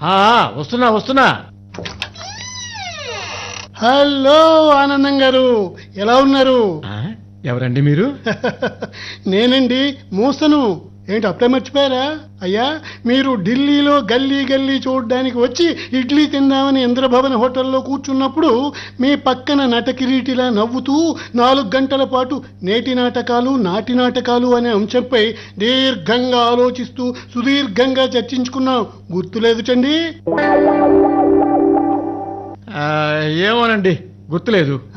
ఆ, వస్తున్నా వస్తున్నా హలో ఆనందం గారు ఎలా ఉన్నారు ఆ, ఎవరండి మీరు నేనండి మూసను ఏంటి అప్పుడే మర్చిపోయారా అయ్యా మీరు ఢిల్లీలో గల్లీ గల్లీ చూడడానికి వచ్చి ఇడ్లీ తిందామని ఇంద్రభవన్ హోటల్లో కూర్చున్నప్పుడు మీ పక్కన నటకిరీటిలా నవ్వుతూ నాలుగు గంటల పాటు నేటి నాటకాలు నాటి నాటకాలు అనే అంశంపై దీర్ఘంగా ఆలోచిస్తూ సుదీర్ఘంగా చర్చించుకున్నాం గుర్తులేదు చండి ఆ, ఏమోనండి గుర్తులేదు